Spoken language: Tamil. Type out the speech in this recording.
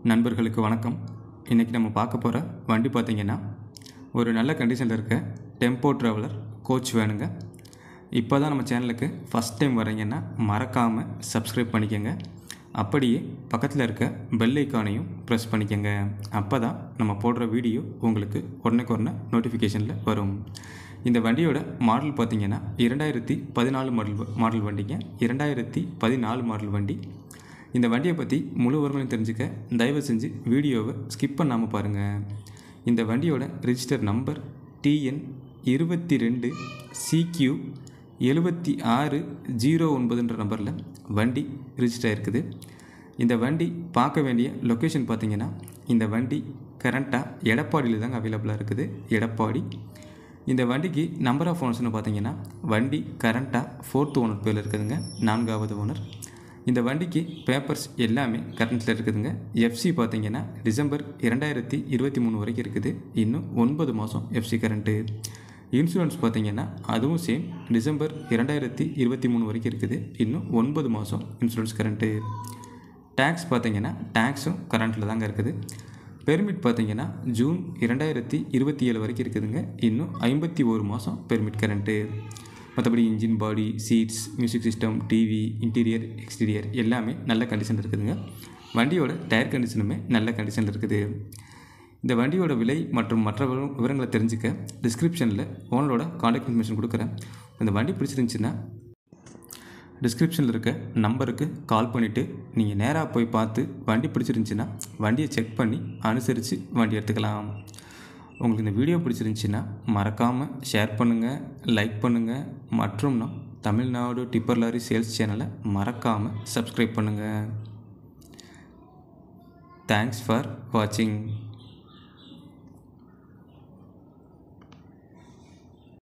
நண்பர்களுக்கு வணக்கம் இன்றைக்கி நம்ம பார்க்க போகிற வண்டி பார்த்திங்கன்னா ஒரு நல்ல கண்டிஷனில் இருக்க டெம்போ ட்ராவலர் கோச் வேணுங்க இப்போ தான் நம்ம சேனலுக்கு ஃபஸ்ட் டைம் வரீங்கன்னா மறக்காமல் சப்ஸ்கிரைப் பண்ணிக்கோங்க அப்படியே பக்கத்தில் இருக்க பெல் ஐக்கானையும் ப்ரெஸ் பண்ணிக்கோங்க அப்போ தான் நம்ம போடுற வீடியோ உங்களுக்கு உடனுக்கு உடனே நோட்டிஃபிகேஷனில் வரும் இந்த வண்டியோட மாடல் பார்த்தீங்கன்னா இரண்டாயிரத்தி பதினாலு மாடல் மாடல் வண்டிங்க இரண்டாயிரத்தி பதினாலு மாடல் வண்டி இந்த வண்டியை பற்றி முழு விவரங்களையும் தெரிஞ்சுக்க தயவு செஞ்சு வீடியோவை ஸ்கிப் பண்ணாமல் பாருங்கள் இந்த வண்டியோட ரிஜிஸ்டர் நம்பர் டிஎன் இருபத்தி ரெண்டு சிக்யூ எழுபத்தி ஆறு ஜீரோ ஒன்பதுன்ற நம்பரில் வண்டி ரிஜிஸ்டர் ஆகிருக்குது இந்த வண்டி பார்க்க வேண்டிய லொக்கேஷன் பார்த்தீங்கன்னா இந்த வண்டி கரண்ட்டாக எடப்பாடியில் தாங்க அவைலபிளாக இருக்குது எடப்பாடி இந்த வண்டிக்கு நம்பர் ஆஃப் ஓனர்ஸ்னு பார்த்தீங்கன்னா வண்டி கரண்ட்டாக ஃபோர்த் ஓனர் பேரில் இருக்குதுங்க நான்காவது ஓனர் இந்த வண்டிக்கு பேப்பர்ஸ் எல்லாமே கரண்ட்டில் இருக்குதுங்க எஃப்சி பார்த்தீங்கன்னா டிசம்பர் இரண்டாயிரத்தி இருபத்தி மூணு வரைக்கும் இருக்குது இன்னும் ஒன்பது மாதம் எஃப்சி கரண்ட்டு இன்சூரன்ஸ் பார்த்தீங்கன்னா அதுவும் சேம் டிசம்பர் இரண்டாயிரத்தி இருபத்தி மூணு வரைக்கும் இருக்குது இன்னும் ஒன்பது மாதம் இன்சூரன்ஸ் கரண்ட்டு டேக்ஸ் பார்த்தீங்கன்னா டேக்ஸும் கரண்ட்டில் தாங்க இருக்குது பெர்மிட் பார்த்தீங்கன்னா ஜூன் இரண்டாயிரத்தி இருபத்தி ஏழு வரைக்கும் இருக்குதுங்க இன்னும் ஐம்பத்தி ஒரு மாதம் பெர்மிட் கரண்ட்டு மற்றபடி engine body seats music system TV interior exterior எல்லாமே நல்ல கண்டிஷன் இருக்குதுங்க வண்டியோட டயர் கண்டிஷனுமே நல்ல கண்டிஷனில் இருக்குது இந்த வண்டியோட விலை மற்றும் மற்ற விவர- விவரங்களை தெரிஞ்சுக்க டிஸ்கிரிப்ஷனில் ஓனரோட காண்டாக்ட் இன்ஃபர்மேஷன் கொடுக்குறேன் இந்த வண்டி பிடிச்சிருந்துச்சுன்னா டிஸ்கிரிப்ஷனில் இருக்க நம்பருக்கு கால் பண்ணிவிட்டு நீங்கள் நேராக போய் பார்த்து வண்டி பிடிச்சிருந்துச்சின்னா வண்டியை செக் பண்ணி அனுசரித்து வண்டி எடுத்துக்கலாம் உங்களுக்கு இந்த வீடியோ பிடிச்சிருந்துச்சின்னா மறக்காமல் ஷேர் பண்ணுங்கள் லைக் பண்ணுங்கள் மற்றும் நம் தமிழ்நாடு டிப்பர் லாரி சேல்ஸ் சேனலை மறக்காமல் சப்ஸ்கிரைப் பண்ணுங்கள் தேங்க்ஸ் ஃபார் வாட்சிங்